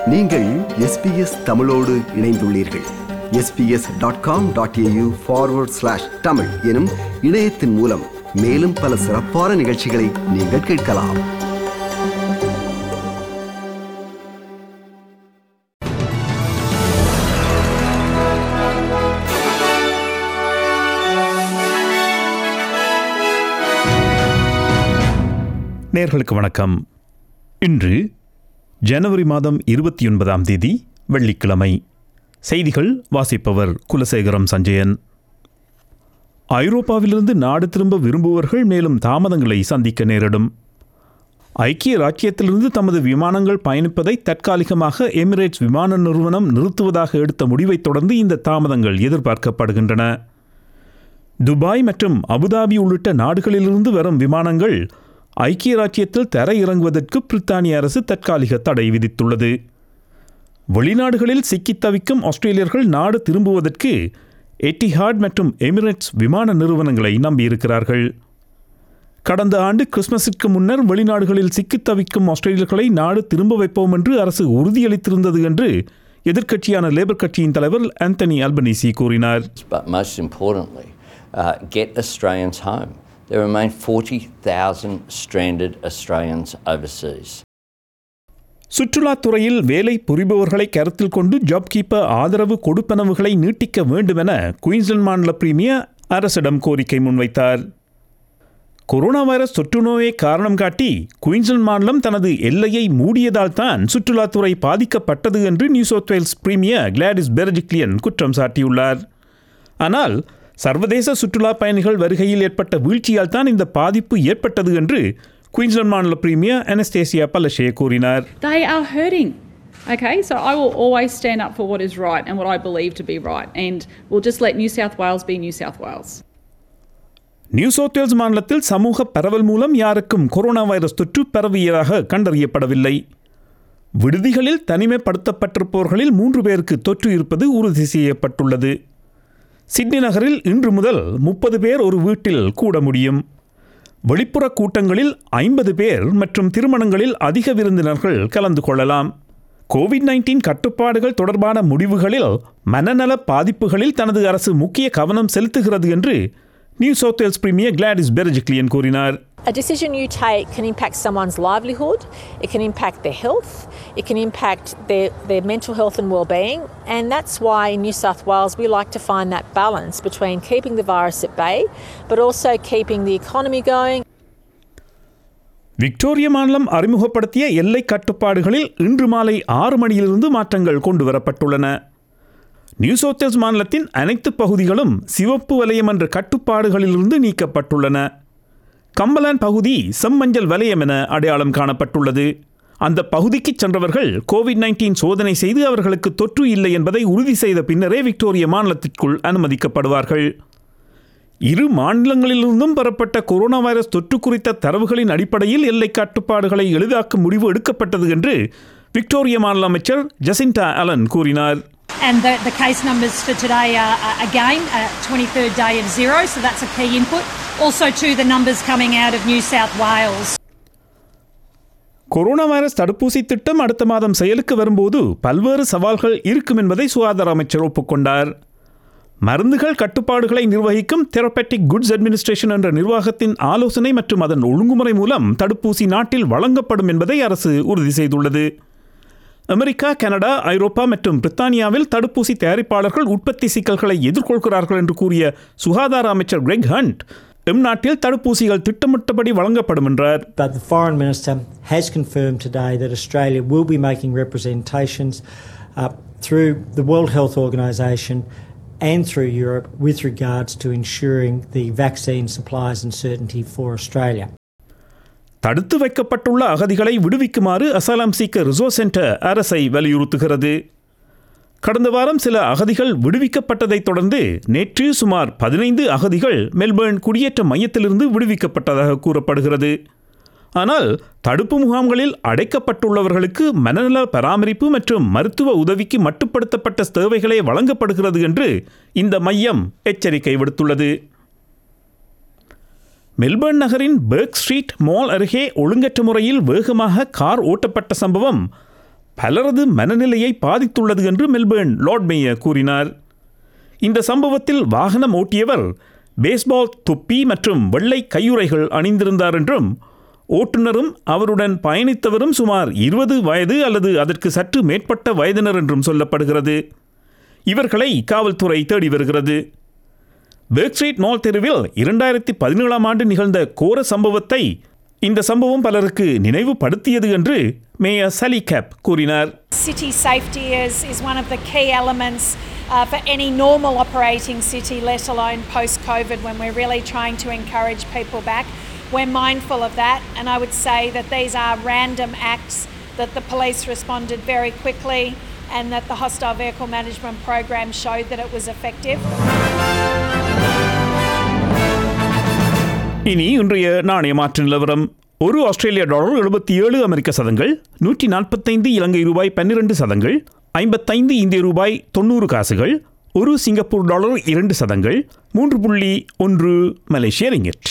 நீங்கள் எஸ்பிஎஸ் தமிழோடு இணைந்துள்ளீர்கள் SBS dot com dot AU forward slash Tamil எனும் இணையத்தின் மூலம் மேலும் பல சிறப்பான நிகழ்ச்சிகளை நீங்கள் கேட்கலாம் நேர்களுக்கு வணக்கம் இன்று ஜனவரி மாதம் இருபத்தி ஒன்பதாம் தேதி வெள்ளிக்கிழமை செய்திகள் வாசிப்பவர் குலசேகரம் சஞ்சயன் ஐரோப்பாவிலிருந்து நாடு திரும்ப விரும்புவர்கள் மேலும் தாமதங்களை சந்திக்க நேரிடும் ஐக்கிய ராச்சியத்திலிருந்து தமது விமானங்கள் பயணிப்பதை தற்காலிகமாக எமிரேட்ஸ் விமான நிறுவனம் நிறுத்துவதாக எடுத்த முடிவைத் தொடர்ந்து இந்த தாமதங்கள் எதிர்பார்க்கப்படுகின்றன துபாய் மற்றும் அபுதாபி உள்ளிட்ட நாடுகளிலிருந்து வரும் விமானங்கள் ஐக்கிய ராச்சியத்தில் தர இறங்குவதற்கு பிரித்தானிய அரசு தற்காலிக தடை விதித்துள்ளது வெளிநாடுகளில் சிக்கித் தவிக்கும் ஆஸ்திரேலியர்கள் நாடு திரும்புவதற்கு எட்டிஹாட் மற்றும் எமிரேட்ஸ் விமான நிறுவனங்களை நம்பியிருக்கிறார்கள் கடந்த ஆண்டு கிறிஸ்மஸிற்கு முன்னர் வெளிநாடுகளில் சிக்கித் தவிக்கும் ஆஸ்திரேலியர்களை நாடு திரும்ப வைப்போம் என்று அரசு உறுதியளித்திருந்தது என்று எதிர்க்கட்சியான லேபர் கட்சியின் தலைவர் ஆந்தனி அல்பனீசி கூறினார் but most importantly, uh, get Australians home. There remain 40,000 stranded Australians overseas. சுற்றுலாத்துறையில் வேலை புரிபவர்களை கருத்தில் கொண்டு ஜாப் கீப்பர் ஆதரவு கொடுப்பனவுகளை நீட்டிக்க வேண்டுமென குயின்ஸ்லாந்து மாநில பிரீமியர் அரசிடம் கோரிக்கை முன்வைத்தார் கொரோனா வைரஸ் தொற்று நோயை காரணம் காட்டி குயின்ஸ்லாந்து மாநிலம் தனது எல்லையை மூடியதால் தான் சுற்றுலாத்துறை பாதிக்கப்பட்டது என்று New South Wales premier Gladys Berejiklian குற்றம் சாட்டியுள்ளார் ஆனால் சர்வதேச சுற்றுலா பயணிகள் வருகையில் ஏற்பட்ட வீழ்ச்சியால் தான் இந்த பாதிப்பு ஏற்பட்டது என்று குயின்ஸ்லாந்து மாநில பிரீமியர் அனஸ்தேசியா பலஷே கூறினார் They are hurting. Okay, so I will always stand up for what is right and what I believe to be right, and we'll just let New South Wales be New South Wales. New South Wales மாநிலத்தில் சமூக பரவல் மூலம் யாருக்கும் corona virus தொற்று பரவியதாக கண்டறியப்படவில்லை விடுதிகளில் தனிமைப்படுத்தப்பட்டிருப்பவர்களில் மூன்று பேருக்கு தொற்று இருப்பது உறுதி செய்யப்பட்டுள்ளது சிட்னி நகரில் இன்று முதல் முப்பது பேர் ஒரு வீட்டில் கூட முடியும் வெளிப்புற கூட்டங்களில் ஐம்பது பேர் மற்றும் திருமணங்களில் அதிக விருந்தினர்கள் கலந்து கொள்ளலாம் கோவிட் நைன்டீன் கட்டுப்பாடுகள் தொடர்பான முடிவுகளில் மனநல பாதிப்புகளில் தனது அரசு முக்கிய கவனம் செலுத்துகிறது என்று New South Wales premier Gladys Berejiklian கூறினார் A decision you take can impact someone's livelihood, it can impact their health, it can impact their, their mental health and well-being, and that's why in New South Wales we like to find that balance between keeping the virus at bay, but also keeping the economy going. Victoria மாநிலம் அறிமுகப்படுத்திய எல்லை கட்டுப்பாடுகளில் இன்று மாலை ஆறு மணியிலிருந்து மாற்றங்கள் கொண்டு வரப்பட்டுள்ளன new South Wales மாநிலத்தின் அனைத்து பகுதிகளும் சிவப்பு வலயம் என்ற கட்டுப்பாடுகளிலிருந்து நீக்கப்பட்டுள்ளன கம்பலான் பகுதி செம்மஞ்சள் வலயம் என அடையாளம் காணப்பட்டுள்ளது அந்த பகுதிக்கு சென்றவர்கள் கோவிட் நைன்டீன் சோதனை செய்து அவர்களுக்கு தொற்று இல்லை என்பதை உறுதி செய்த பின்னரே விக்டோரிய மாநிலத்திற்குள் அனுமதிக்கப்படுவார்கள் இரு மாநிலங்களிலிருந்தும் பெறப்பட்ட கொரோனா வைரஸ் தொற்று குறித்த தரவுகளின் அடிப்படையில் எல்லை கட்டுப்பாடுகளை எளிதாக்கும் முடிவு எடுக்கப்பட்டது என்று விக்டோரிய மாநில அமைச்சர் ஜசிண்டா அலன் கூறினார் And the, the case numbers for today are, are again a 23rd day of zero, so that's a key input. Also, to the numbers coming out of New South Wales. Corona virus தடுப்பூசி திட்டம் அடுத்த மாதம் செயலுக்கு வரும்போது பல்வேறு சவால்கள் இருக்கும் என்பதை சுகாதார அமைச்சர் ஒப்புக்கொண்டார் மருந்துகள் கட்டுப்பாடுகளை நிர்வகிக்கும் தெரப்பட்டிக் குட்ஸ் அட்மினிஸ்ட்ரேஷன் என்ற நிர்வாகத்தின் ஆலோசனை மற்றும் அதன் ஒழுங்குமுறை மூலம் தடுப்பூசி நாட்டில் வழங்கப்படும் என்பதை அரசு உறுதி செய்துள்ளது அமெரிக்கா கனடா ஐரோப்பா மற்றும் பிரித்தானியாவில் தடுப்பூசி தயாரிப்பாளர்கள் உற்பத்தி சிக்கல்களை எதிர்கொள்கிறார்கள் என்று கூறிய சுகாதார அமைச்சர் கிரெக் ஹண்ட் எம் நாட்டில் தடுப்பூசிகள் திட்டமிட்டபடி வழங்கப்படும் என்றார் But the Foreign Minister has confirmed today that Australia will be making representations uh, through the World Health Organisation and through Europe with regards to ensuring the vaccine supplies and certainty for Australia. தடுத்து வைக்கப்பட்டுள்ள அகதிகளை விடுவிக்குமாறு அசாலாம் seeker resource centre அரசை வலியுறுத்துகிறது கடந்த வாரம் சில அகதிகள் விடுவிக்கப்பட்டதைத் தொடர்ந்து நேற்று சுமார் பதினைந்து அகதிகள் மெல்பர்ன் குடியேற்ற மையத்திலிருந்து விடுவிக்கப்பட்டதாக கூறப்படுகிறது ஆனால் தடுப்பு முகாம்களில் அடைக்கப்பட்டுள்ளவர்களுக்கு மனநல பராமரிப்பு மற்றும் மருத்துவ உதவிக்கு மட்டுப்படுத்தப்பட்ட சேவைகளே வழங்கப்படுகிறது என்று இந்த மையம் எச்சரிக்கை விடுத்துள்ளது மெல்பர்ன் நகரின் பெர்க் ஸ்ட்ரீட் மால் அருகே ஒழுங்கற்ற முறையில் வேகமாக கார் ஓட்டப்பட்ட சம்பவம் பலரது மனநிலையை பாதித்துள்ளது என்று மெல்பேர்ன் லார்ட் மேயர் கூறினார் இந்த சம்பவத்தில் வாகனம் ஓட்டியவர் பேஸ்பால் தொப்பி மற்றும் வெள்ளை கையுறைகள் அணிந்திருந்தார் என்றும் ஓட்டுநரும் அவருடன் பயணித்தவரும் சுமார் இருபது வயது அல்லது அதற்கு சற்று மேற்பட்ட வயதினர் என்றும் சொல்லப்படுகிறது இவர்களை காவல்துறை தேடி வருகிறது பேர்க் ஸ்ட்ரீட் மால் தெருவில் இரண்டாயிரத்தி பதினேழாம் ஆண்டு நிகழ்ந்த கோர சம்பவத்தை இந்த சம்பவம் பலருக்கு நினைவுபடுத்தியது என்று மேயர் சலி கேப் கூறினார் City safety is, is one of the key elements uh, for any normal operating city, let alone post COVID when we're really trying to encourage people back. We're mindful of that, and I would say that these are random acts that the police responded very quickly and that the hostile vehicle management program showed that it was effective. இனி இன்றைய நாணய மாற்று நிலவரம் ஒரு ஆஸ்திரேலிய dollar எழுபத்தி ஏழு அமெரிக்க சதங்கள் நூற்றி நாற்பத்தைந்து இலங்கை ரூபாய் பன்னிரண்டு சதங்கள் ஐம்பத்தைந்து இந்திய ரூபாய் தொண்ணூறு காசுகள் ஒரு சிங்கப்பூர் டாலர் இரண்டு சதங்கள் மூன்று புள்ளி ஒன்று மலேசிய ரிங்கெட்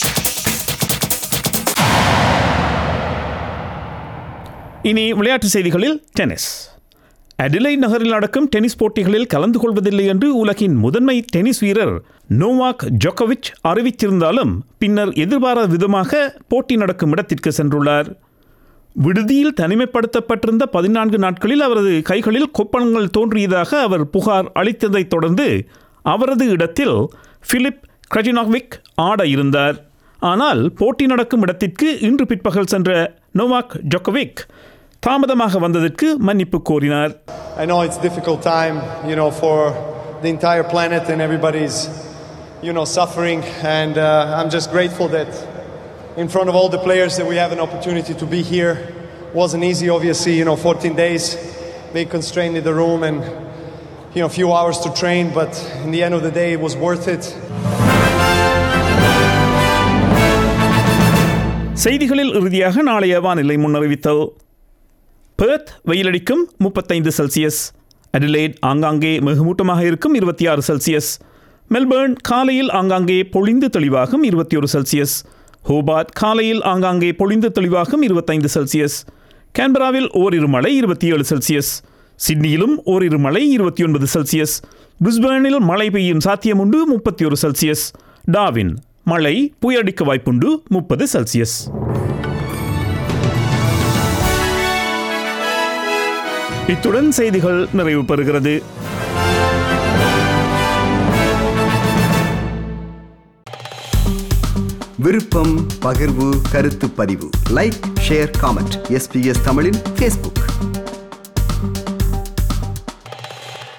இனி விளையாட்டு செய்திகளில் டென்னிஸ் அடிலை நகரில் நடக்கும் டென்னிஸ் போட்டிகளில் கலந்து கொள்வதில்லை என்று உலகின் முதன்மை டென்னிஸ் வீரர் நோவாக் ஜோக்கோவிச் அறிவித்திருந்தாலும் பின்னர் எதிர்பாராத விதமாக போட்டி நடக்கும் இடத்திற்கு சென்றுள்ளார் விடுதியில் தனிமைப்படுத்தப்பட்டிருந்த பதினான்கு நாட்களில் அவரது கைகளில் கொப்பளங்கள் தோன்றியதாக அவர் புகார் அளித்ததைத் தொடர்ந்து அவரது இடத்தில் பிலிப் கிரஜினாவிக் ஆட இருந்தார் ஆனால் போட்டி நடக்கும் இடத்திற்கு இன்று பிற்பகல் சென்ற நோவாக் ஜோக்கோவிக் தாமதமாக வந்ததற்கு மன்னிப்பு கோரினார் I know it's difficult time, you know, for the entire planet and everybody's, you know, suffering. And uh, I'm just grateful that in front of all the players that we have an opportunity to be here. wasn't easy, obviously, you know, 14 days being constrained in the room and, you know, a few hours to train. But in the end of the day, it was worth it. செய்திகளில் இறுதியாக நாளைய வானிலை முன்னறிவித்தல் Perth வெயிலடிக்கும் முப்பத்தைந்து Celsius Adelaide ஆங்காங்கே மிகுமூட்டமாக இருக்கும் இருபத்தி ஆறு Celsius Melbourne காலையில் ஆங்காங்கே பொழிந்து தெளிவாகும் இருபத்தி ஒரு செல்சியஸ் ஹோபார்ட் காலையில் ஆங்காங்கே பொழிந்து தெளிவாகும் இருபத்தைந்து செல்சியஸ் கேன்பராவில் ஓரிரு மழை இருபத்தி ஏழு செல்சியஸ் சிட்னியிலும் ஓரிரு மழை இருபத்தி ஒன்பது செல்சியஸ் பிரிஸ்பேனில் மழை பெய்யும் சாத்தியமுண்டு முப்பத்தி ஒரு செல்சியஸ் டாவின் மழை புயலடிக்க வாய்ப்புண்டு முப்பது செல்சியஸ் இத்துடன் செய்திகள் நிறைவு பெறுகிறது விருப்பம் பகிர்வு கருத்து பதிவு லைக் ஷேர் காமெண்ட் எஸ்பிஎஸ் தமிழின் ஃபேஸ்புக்